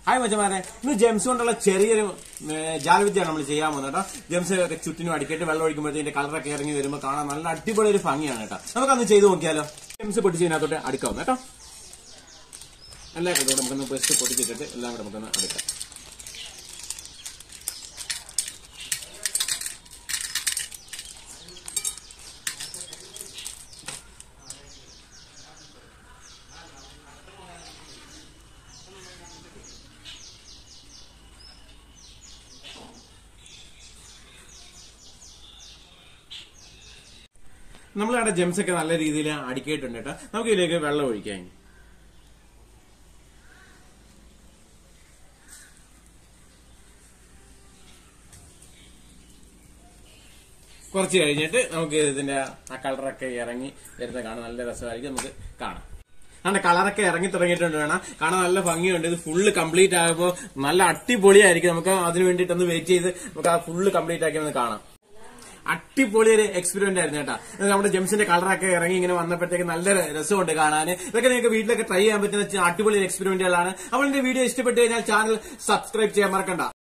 Hi മച്ചമാരെ ഇന്ന് Gems കൊണ്ടുള്ള ചെറിയൊരു ജാലവിദ്യയാണ് നമ്മൾ ചെയ്യാൻ പോകുന്നത് കേട്ടോ ജെംസ് ഒക്കെ ചുറ്റിനും അടിക്കിട്ട് വെള്ളം ഒഴിക്കുമ്പോഴത്തേന്റെ കളറൊക്കെ ഇറങ്ങി വരുമ്പോൾ കാണാൻ നല്ല അടിപൊളി ഒരു ഭംഗിയാണ് കേട്ടോ നമുക്കന്ന് ചെയ്ത് നോക്കിയാലോ ജെംസ് പൊട്ടിച്ച് ഇതിനകത്തോട്ട് അടുക്കാം കേട്ടോ എല്ലാം കൂടെ നമുക്കൊന്ന് പെസ്റ്റ് പൊട്ടിച്ചിട്ടിട്ട് എല്ലാം കൂടെ നമുക്കൊന്ന് അടുക്കാം നമ്മളിവിടെ ജെംസ് ഒക്കെ നല്ല രീതിയിൽ അടുക്കിയിട്ടുണ്ട് കേട്ടോ നമുക്ക് ഇതിലേക്ക് വെള്ളം ഒഴിക്കാം ഇനി. കുറച്ച് കഴിഞ്ഞിട്ട് നമുക്ക് ഇതിന്റെ ആ കളറൊക്കെ ഇറങ്ങി വരുന്ന കാണാൻ നല്ല രസമായിരിക്കും നമുക്ക് കാണാം അതിന്റെ കളറൊക്കെ ഇറങ്ങി തുടങ്ങിയിട്ടുണ്ട് വേണം കാണാൻ നല്ല ഭംഗിയുണ്ട് ഇത് ഫുള്ള് കംപ്ലീറ്റ് ആകുമ്പോൾ നല്ല അടിപൊളിയായിരിക്കും നമുക്ക് അതിന് വേണ്ടിയിട്ടൊന്ന് വെയിറ്റ് ചെയ്ത് നമുക്ക് ആ ഫുള്ള് കംപ്ലീറ്റ് ആക്കി ഒന്ന് കാണാം അടിപൊളി ഒരു എക്സ്പീരിയൻസ് ആയിരുന്നു കേട്ടോ ഇത് നമ്മുടെ ജെംസിന്റെ കളറൊക്കെ ഇറങ്ങി ഇങ്ങനെ വന്നപ്പോഴത്തേക്ക് നല്ല രസമുണ്ട് കാണാൻ ഇതൊക്കെ നിങ്ങൾക്ക് വീട്ടിലൊക്കെ ട്രൈ ചെയ്യാൻ പറ്റുന്ന അടിപൊളി എക്സ്പെരിമെന്റുകളാണ് അപ്പോൾ എന്റെ വീഡിയോ ഇഷ്ടപ്പെട്ട് കഴിഞ്ഞാൽ ചാനൽ സബ്സ്ക്രൈബ് ചെയ്യാൻ മറക്കണ്ട